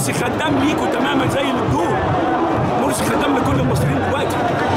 مرسي خدام ليكوا تماما زي اللي بتقول مرسي خدام لكل المصريين دلوقتي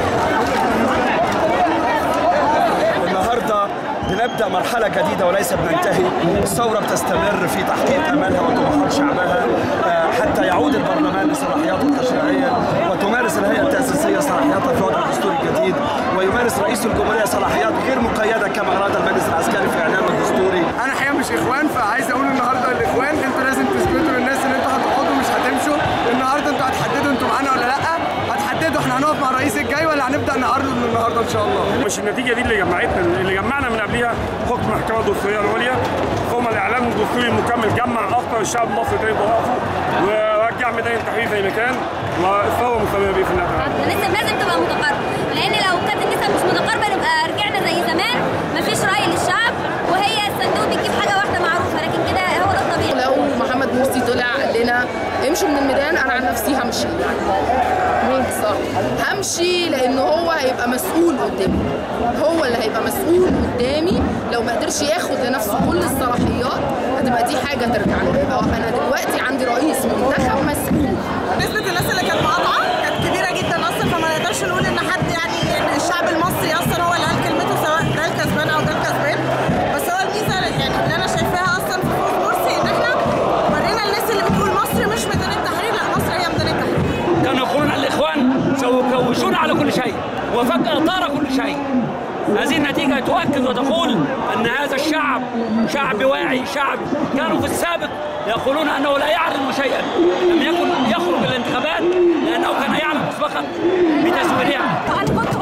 النهارده بنبدا مرحله جديده وليس بننتهي الثوره بتستمر في تحقيق امالها وطموحات شعبها آه، حتى يعود البرلمان لصلاحياته التشريعيه وتمارس الهيئه التاسيسيه صلاحياتها في وضع الدستور الجديد ويمارس رئيس الجمهوريه صلاحيات غير مقيده كما اراد المجلس العسكري في اعلانه الدستوري انا حقيقه مش اخوان فعايز اقول النهارده للاخوان انتوا لازم تثبتوا للناس ان انتوا هتقعدوا مش هتمشوا النهارده انتوا هتحددوا انتوا معانا ولا لا هتحددوا احنا هنقف مع الرئيس الجاي ولا هنبدا نعرض من النهارده ان شاء الله مش النتيجه دي اللي جمعتنا اللي جمعنا من قبلها حكم المحكمه الدستوريه العليا ثم الاعلام الدستوري المكمل جمع اكثر الشعب المصري تاني ضعفه ورجع ميدان التحرير زي ما كان والثوره مستمره باذن الله تعالى النسب لازم تبقى متقاربه لان لو كانت النسب مش متقاربه نبقى رجعنا زي زمان مفيش راي للشعب وهي الصندوق بتجيب حاجه واحده معروفه لكن كده هو ده الطبيعي لو محمد مرسي طلع قال لنا امشوا من الميدان انا عن نفسي همشي صح همشي لان هو هيبقى مسؤول قدامي هو اللي هيبقى مسؤول قدامي لو ما قدرش ياخد لنفسه كل الصلاحيات هتبقى دي حاجه ترجع له يبقى انا دلوقتي عندي رئيس منتخب مسؤول نسبة الناس اللي كانت مقاطعة كانت كبيرة جدا أصلا فما نقدرش نقول إن حد يعني إن الشعب المصري أصلا هو اللي قال كلمته سواء ده الكسبان أو ده الكسبان بس هو الميزة يعني اللي أنا شايفاها أصلا في فوز مرسي إن إحنا ورينا الناس اللي بتقول مصر مش ميدان التحرير لا مصر هي ميدان التحرير كانوا يقولون الاخوان سيكوشون على كل شيء وفجاه طار كل شيء هذه النتيجة تؤكد وتقول أن هذا الشعب شعب واعي شعب كانوا في السابق يقولون أنه لا يعلم شيئا لم يكن يخرج الانتخابات لأنه كان يعلم مسبقا بتزويرها انا كنت